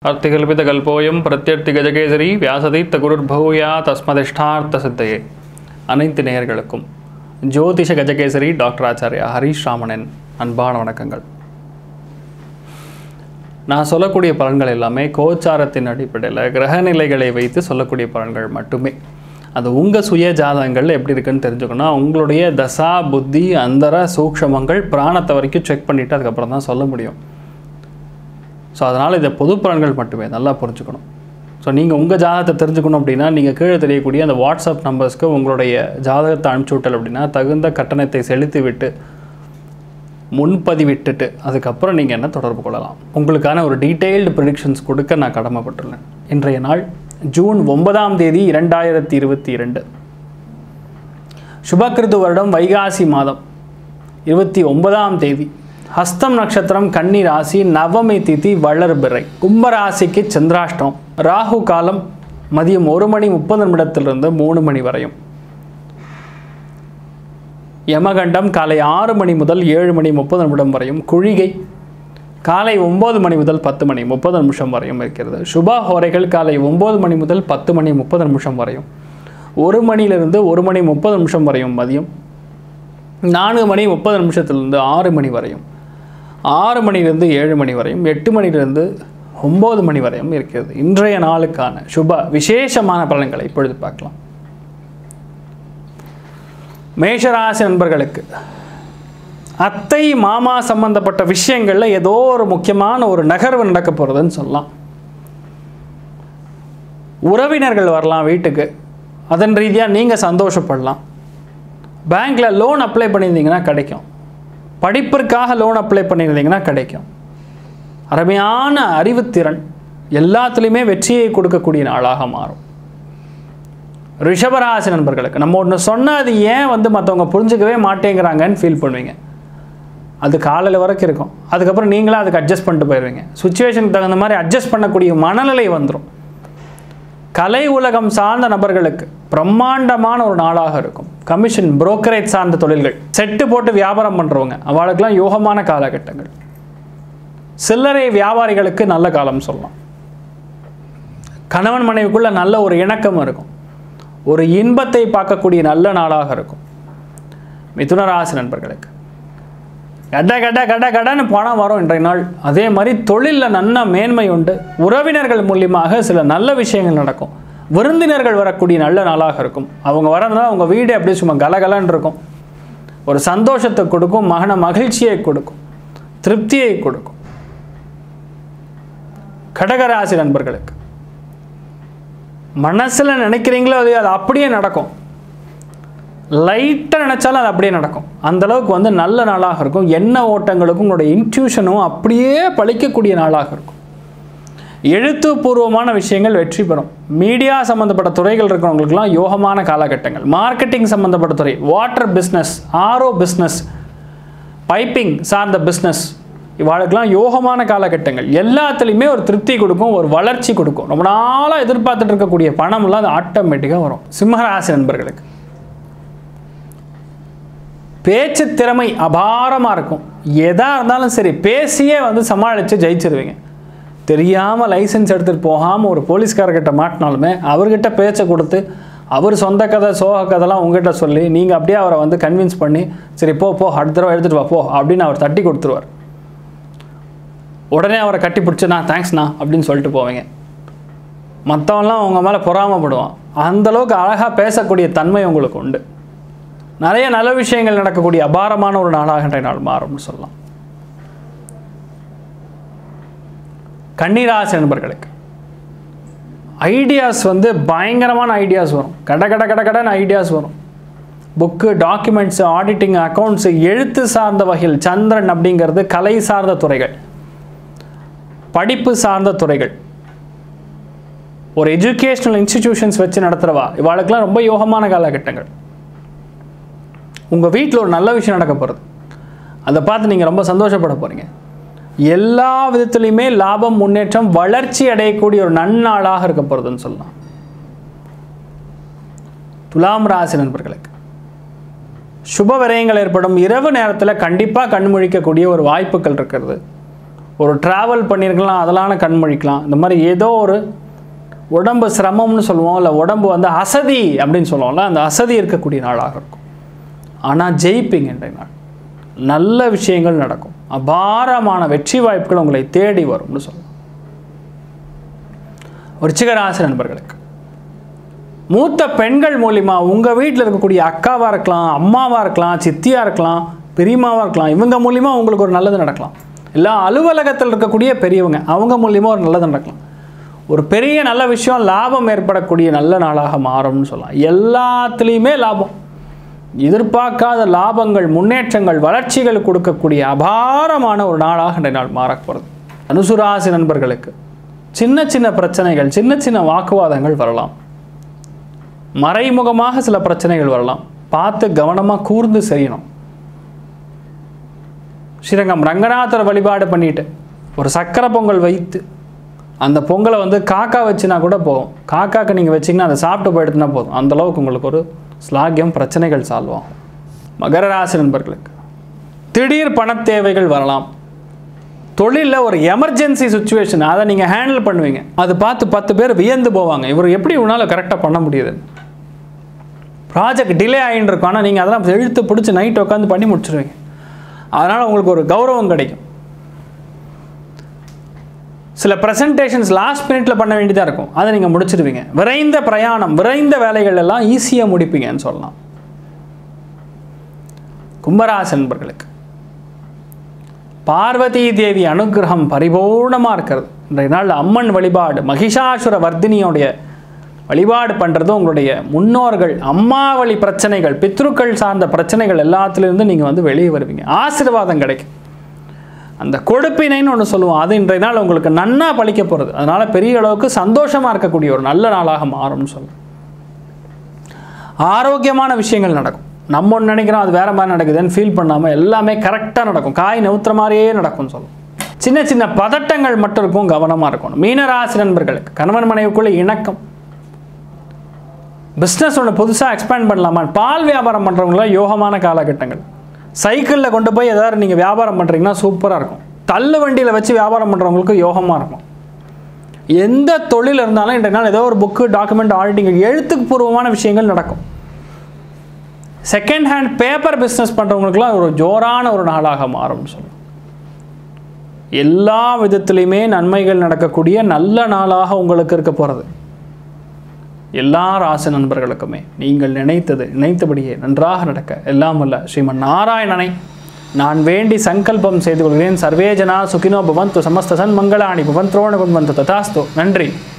அர்த்திகல்பிதகல்போயம் பிரத்யர்த்தி கஜகேசரி வியாசதீர்த்த குருர்பூயா தஸ்மதிஷ்டார்த்த சித்தையே அனைத்து நேயர்களுக்கும் ஜோதிஷ கஜகேசரி டாக்டர் ஆச்சாரியா ஹரீஷ் ராமனின் அன்பான வணக்கங்கள் நான் சொல்லக்கூடிய பலன்கள் எல்லாமே கோச்சாரத்தின் அடிப்படையில் கிரகநிலைகளை வைத்து சொல்லக்கூடிய பலன்கள் மட்டுமே அது உங்கள் சுய ஜாதகங்கள் எப்படி இருக்குன்னு தெரிஞ்சுக்கணும் உங்களுடைய தசா புத்தி அந்தர சூக்ஷமங்கள் பிராணத்தை வரைக்கும் செக் பண்ணிவிட்டு அதுக்கப்புறம் தான் சொல்ல முடியும் ஸோ அதனால் இதை பொது பலன்கள் மட்டுமே நல்லா புரிஞ்சுக்கணும் ஸோ நீங்கள் உங்கள் ஜாதகத்தை தெரிஞ்சுக்கணும் அப்படின்னா நீங்கள் கீழே தெரியக்கூடிய அந்த வாட்ஸ்அப் நம்பர்ஸ்க்கு உங்களுடைய ஜாதகத்தை அனுப்பிச்சி விட்டல் அப்படின்னா தகுந்த கட்டணத்தை செலுத்தி விட்டு முன்பதிவிட்டுட்டு அதுக்கப்புறம் நீங்கள் என்ன தொடர்பு கொள்ளலாம் உங்களுக்கான ஒரு டீட்டெயில்டு ப்ரிடிக்ஷன்ஸ் கொடுக்க நான் கடமைப்பட்டுள்ளேன் இன்றைய நாள் ஜூன் ஒன்பதாம் தேதி இரண்டாயிரத்தி இருபத்தி இரண்டு சுபகிருது வருடம் வைகாசி மாதம் இருபத்தி ஒன்பதாம் தேதி ஹஸ்தம் நட்சத்திரம் கன்னி ராசி நவமி திதி வளர்பிறை கும்பராசிக்கு சந்திராஷ்டம் ராகு காலம் மதியம் ஒரு மணி முப்பது நிமிடத்திலிருந்து மூணு மணி வரையும் யமகண்டம் காலை ஆறு மணி முதல் ஏழு மணி முப்பது நிமிடம் வரையும் குழிகை காலை ஒம்பது மணி முதல் பத்து மணி முப்பது நிமிஷம் வரையும் இருக்கிறது சுபா ஹோரைகள் காலை ஒம்பது மணி முதல் பத்து மணி முப்பது நிமிஷம் வரையும் ஒரு மணியிலிருந்து ஒரு மணி முப்பது நிமிஷம் வரையும் மதியம் நான்கு மணி முப்பது நிமிஷத்திலிருந்து ஆறு மணி வரையும் ஆறு மணிலிருந்து ஏழு மணி வரையும் எட்டு மணிலிருந்து ஒம்பது மணி வரையும் இருக்கிறது இன்றைய நாளுக்கான சுப விசேஷமான பலன்களை இப்பொழுது பார்க்கலாம் மேஷராசி நண்பர்களுக்கு அத்தை மாமா சம்பந்தப்பட்ட விஷயங்களில் ஏதோ ஒரு முக்கியமான ஒரு நகர்வு நடக்க போகிறதுன்னு சொல்லலாம் உறவினர்கள் வரலாம் வீட்டுக்கு அதன் ரீதியாக நீங்கள் சந்தோஷப்படலாம் பேங்க்கில் லோன் அப்ளை பண்ணியிருந்தீங்கன்னா கிடைக்கும் படிப்பிற்காக லோன் அப்ளை பண்ணியிருந்தீங்கன்னா கிடைக்கும் அருமையான அறிவுத்திறன் எல்லாத்துலேயுமே வெற்றியை கொடுக்கக்கூடிய நாளாக மாறும் ரிஷபராசி நண்பர்களுக்கு நம்ம ஒன்று சொன்னால் அது ஏன் வந்து மற்றவங்க புரிஞ்சுக்கவே மாட்டேங்கிறாங்கன்னு ஃபீல் பண்ணுவீங்க அது காலையில் வரைக்கும் இருக்கும் அதுக்கப்புறம் நீங்களே அதுக்கு அட்ஜஸ்ட் பண்ணிட்டு போயிடுவீங்க சுச்சுவேஷனுக்கு தகுந்த மாதிரி அட்ஜஸ்ட் பண்ணக்கூடிய மனநிலை வந்துடும் கலை உலகம் சார்ந்த நபர்களுக்கு பிரம்மாண்டமான ஒரு நாளாக இருக்கும் கமிஷன் புரோக்கரேஜ் சார்ந்த தொழில்கள் செட்டு போட்டு வியாபாரம் பண்ணுறவங்க அவளுக்கெல்லாம் யோகமான காலகட்டங்கள் சில்லறை வியாபாரிகளுக்கு நல்ல காலம் சொல்லலாம் கணவன் மனைவிக்குள்ள நல்ல ஒரு இணக்கம் இருக்கும் ஒரு இன்பத்தை பார்க்கக்கூடிய நல்ல நாளாக இருக்கும் மிதுன ராசி நண்பர்களுக்கு கட கட கட கடன்னு பணம் வரும் இன்றைய நாள் அதே மாதிரி தொழிலில் நல்ல மேன்மை உண்டு உறவினர்கள் மூலியமாக சில நல்ல விஷயங்கள் நடக்கும் விருந்தினர்கள் வரக்கூடிய நல்ல நாளாக இருக்கும் அவங்க வரதுனால அவங்க வீடு அப்படியே சும்மா கலகலன்னு இருக்கும் ஒரு சந்தோஷத்தை கொடுக்கும் மகன மகிழ்ச்சியை கொடுக்கும் திருப்தியை கொடுக்கும் கடகராசி நண்பர்களுக்கு மனசில் நினைக்கிறீங்களோ அது அது அப்படியே நடக்கும் லைட்டாக நினச்சாலும் அது அப்படியே நடக்கும் அந்தளவுக்கு வந்து நல்ல நாளாக இருக்கும் எண்ண ஓட்டங்களுக்கும் உங்களுடைய இன்ட்யூஷனும் அப்படியே பழிக்கக்கூடிய நாளாக இருக்கும் எழுத்துப்பூர்வமான விஷயங்கள் வெற்றி பெறும் மீடியா சம்மந்தப்பட்ட துறைகள் இருக்கிறவங்களுக்குலாம் யோகமான காலகட்டங்கள் மார்க்கெட்டிங் சம்மந்தப்பட்ட துறை water business R O business piping சார்ந்த பிஸ்னஸ் இவாளுக்கெல்லாம் யோகமான காலகட்டங்கள் எல்லாத்துலேயுமே ஒரு திருப்தி கொடுக்கும் ஒரு வளர்ச்சி கொடுக்கும் ரொம்ப நாளாக எதிர்பார்த்துட்டு இருக்கக்கூடிய பணம்லாம் அது ஆட்டோமேட்டிக்காக வரும் சிம்மராசி நண்பர்களுக்கு பேச்சு திறமை அபாரமாக இருக்கும் எதாக இருந்தாலும் சரி பேசியே வந்து சமாளித்து ஜெயிச்சிருவீங்க தெரியாமல் லைசன்ஸ் எடுத்துகிட்டு போகாமல் ஒரு போலீஸ்காரர்கிட்ட மாட்டினாலுமே அவர்கிட்ட பேச்சை கொடுத்து அவர் சொந்த கதை சோக கதைலாம் உங்ககிட்ட சொல்லி நீங்கள் அப்படியே அவரை வந்து கன்வின்ஸ் பண்ணி சரி போ போ அடுத்த தடவை எடுத்துகிட்டு வா போ அப்படின்னு அவர் தட்டி கொடுத்துருவார் உடனே அவரை கட்டி பிடிச்சி நான் தேங்க்ஸ்ண்ணா அப்படின்னு சொல்லிட்டு போவீங்க மற்றவன்லாம் உங்கள் மேலே பொறாமப்படுவான் அந்தளவுக்கு அழகாக பேசக்கூடிய தன்மை உங்களுக்கு உண்டு நிறைய நல்ல விஷயங்கள் நடக்கக்கூடிய அபாரமான ஒரு நாளாக இன்றைய நாள் மாறும்னு சொல்லலாம் கன்னிராசி நண்பர்களுக்கு ஐடியாஸ் வந்து பயங்கரமான ஐடியாஸ் வரும் கட கட கட கடன்னு ஐடியாஸ் வரும் புக்கு டாக்குமெண்ட்ஸு ஆடிட்டிங் அக்கௌண்ட்ஸு எழுத்து சார்ந்த வகையில் சந்திரன் அப்படிங்கிறது கலை சார்ந்த துறைகள் படிப்பு சார்ந்த துறைகள் ஒரு எஜுகேஷ்னல் இன்ஸ்டிடியூஷன்ஸ் வச்சு நடத்துகிறவா இவாளுக்கெல்லாம் ரொம்ப யோகமான காலகட்டங்கள் உங்கள் வீட்டில் ஒரு நல்ல விஷயம் நடக்க போகிறது அதை பார்த்து நீங்கள் ரொம்ப சந்தோஷப்பட போகிறீங்க எல்லா விதத்துலையுமே லாபம் முன்னேற்றம் வளர்ச்சி அடையக்கூடிய ஒரு நன்னாளாக இருக்க போகிறதுன்னு சொல்லலாம் துலாம் ராசி நண்பர்களுக்கு சுப விரயங்கள் ஏற்படும் இரவு நேரத்தில் கண்டிப்பாக கண்முழிக்கக்கூடிய ஒரு வாய்ப்புகள் இருக்கிறது ஒரு ட்ராவல் பண்ணியிருக்கலாம் அதெல்லாம் கண்மொழிக்கலாம் இந்த மாதிரி ஏதோ ஒரு உடம்பு சிரமம்னு சொல்லுவோம் இல்லை உடம்பு வந்து அசதி அப்படின்னு சொல்லுவோம்ல அந்த அசதி இருக்கக்கூடிய நாளாக இருக்கும் ஆனால் ஜெயிப்பீங்க இன்றைய நாள் நல்ல விஷயங்கள் நடக்கும் அபாரமான வெற்றி வாய்ப்புகள் உங்களை தேடி வரும்னு சொல்லலாம் விருச்சிகராசி நண்பர்களுக்கு மூத்த பெண்கள் மூலிமா உங்கள் வீட்டில் இருக்கக்கூடிய அக்காவாக இருக்கலாம் அம்மாவாக இருக்கலாம் சித்தியாக இருக்கலாம் பெரியம்மாவாக இருக்கலாம் இவங்க மூலிமா உங்களுக்கு ஒரு நல்லது நடக்கலாம் இல்லை அலுவலகத்தில் இருக்கக்கூடிய பெரியவங்க அவங்க மூலிமா ஒரு நல்லது நடக்கலாம் ஒரு பெரிய நல்ல விஷயம் லாபம் ஏற்படக்கூடிய நல்ல நாளாக மாறும்னு சொல்லலாம் எல்லாத்துலேயுமே லாபம் எதிர்பார்க்காத லாபங்கள் முன்னேற்றங்கள் வளர்ச்சிகள் கொடுக்கக்கூடிய அபாரமான ஒரு நாளாக இந்த நாள் மாறப்போகிறது அனுசுராசி நண்பர்களுக்கு சின்ன சின்ன பிரச்சனைகள் சின்ன சின்ன வாக்குவாதங்கள் வரலாம் மறைமுகமாக சில பிரச்சனைகள் வரலாம் பார்த்து கவனமாக கூர்ந்து செய்யணும் ஸ்ரீரங்கம் ரங்கநாதர் வழிபாடு பண்ணிட்டு ஒரு சக்கரை பொங்கல் வைத்து அந்த பொங்கலை வந்து காக்கா வச்சுனா கூட போதும் காக்காக்கு நீங்கள் வச்சிங்கன்னா அதை சாப்பிட்டு போயிடுத்துனா போதும் அந்த அளவுக்கு உங்களுக்கு ஒரு ஸ்லாகியம் பிரச்சனைகள் சால்வ் ஆகும் மகர ராசி நண்பர்களுக்கு திடீர் பண தேவைகள் வரலாம் தொழிலில் ஒரு எமர்ஜென்சி சுச்சுவேஷன் அதை நீங்கள் ஹேண்டில் பண்ணுவீங்க அது பார்த்து பத்து பேர் வியந்து போவாங்க இவர் எப்படி உன்னால் கரெக்டாக பண்ண முடியுது ப்ராஜெக்ட் டிலே ஆகிட்டு இருக்கும் ஆனால் நீங்கள் அதெல்லாம் எழுத்து பிடிச்சி நைட் உட்காந்து பண்ணி முடிச்சிருவீங்க அதனால் உங்களுக்கு ஒரு கௌரவம் கிடைக்கும் சில ப்ரெசன்டேஷன்ஸ் லாஸ்ட் மினிட்ல பண்ண வேண்டியதாக இருக்கும் அதை நீங்கள் முடிச்சிடுவீங்க விரைந்த பிரயாணம் விரைந்த வேலைகள் எல்லாம் ஈஸியாக முடிப்பீங்கன்னு சொல்லலாம் கும்பராசி நண்பர்களுக்கு பார்வதி தேவி அனுகிரகம் பரிபூர்ணமாக இருக்கிறது இன்றைய நாள் அம்மன் வழிபாடு மகிஷாசுர வர்தினியோடைய வழிபாடு பண்ணுறது உங்களுடைய முன்னோர்கள் அம்மா வழி பிரச்சனைகள் பித்ருக்கள் சார்ந்த பிரச்சனைகள் எல்லாத்துலேருந்து நீங்கள் வந்து வெளியே வருவீங்க ஆசீர்வாதம் கிடைக்கும் அந்த கொடுப்பினைன்னு ஒன்று சொல்லுவோம் அது இன்றைய நாள் உங்களுக்கு நன்னா பழிக்க போகிறது அதனால் பெரிய அளவுக்கு சந்தோஷமாக இருக்கக்கூடிய ஒரு நல்ல நாளாக மாறும்னு சொல்கிறேன் ஆரோக்கியமான விஷயங்கள் நடக்கும் நம்ம ஒன்று நினைக்கிறோம் அது வேற மாதிரி நடக்குதுன்னு ஃபீல் பண்ணாமல் எல்லாமே கரெக்டாக நடக்கும் காய் நவுத்துற மாதிரியே நடக்கும்னு சொல்லும் சின்ன சின்ன பதட்டங்கள் மட்டும் இருக்கும் கவனமாக இருக்கணும் மீனராசி நண்பர்களுக்கு கணவன் மனைவிக்குள்ள இணக்கம் பிஸ்னஸ் ஒன்று புதுசாக எக்ஸ்பேண்ட் பண்ணலாமா பால் வியாபாரம் பண்ணுறவங்களாம் யோகமான காலகட்டங்கள் சைக்கிளில் கொண்டு போய் ஏதாவது நீங்கள் வியாபாரம் பண்ணுறீங்கன்னா சூப்பராக இருக்கும் தள்ளு வண்டியில் வச்சு வியாபாரம் பண்ணுறவங்களுக்கு யோகமாக இருக்கும் எந்த தொழில் இருந்தாலும் இன்றைய நாள் ஏதோ ஒரு புக்கு டாக்குமெண்ட் ஆடிட்டிங் எழுத்துக்கு பூர்வமான விஷயங்கள் நடக்கும் செகண்ட் ஹேண்ட் பேப்பர் பிஸ்னஸ் பண்ணுறவங்களுக்குலாம் ஒரு ஜோரான ஒரு நாளாக மாறும்னு சொல்லலாம் எல்லா விதத்துலையுமே நன்மைகள் நடக்கக்கூடிய நல்ல நாளாக உங்களுக்கு இருக்க போகிறது எல்லா ராசி நண்பர்களுக்குமே நீங்கள் நினைத்தது நினைத்தபடியே நன்றாக நடக்க எல்லாம் வல்ல ஸ்ரீமன் நாராயணனை நான் வேண்டி சங்கல்பம் செய்து கொள்கிறேன் சர்வேஜனா சுகினோ பவந்து சமஸ்த சன் மங்களாணி பவந்த்ரோண பவந்து ததாஸ்து நன்றி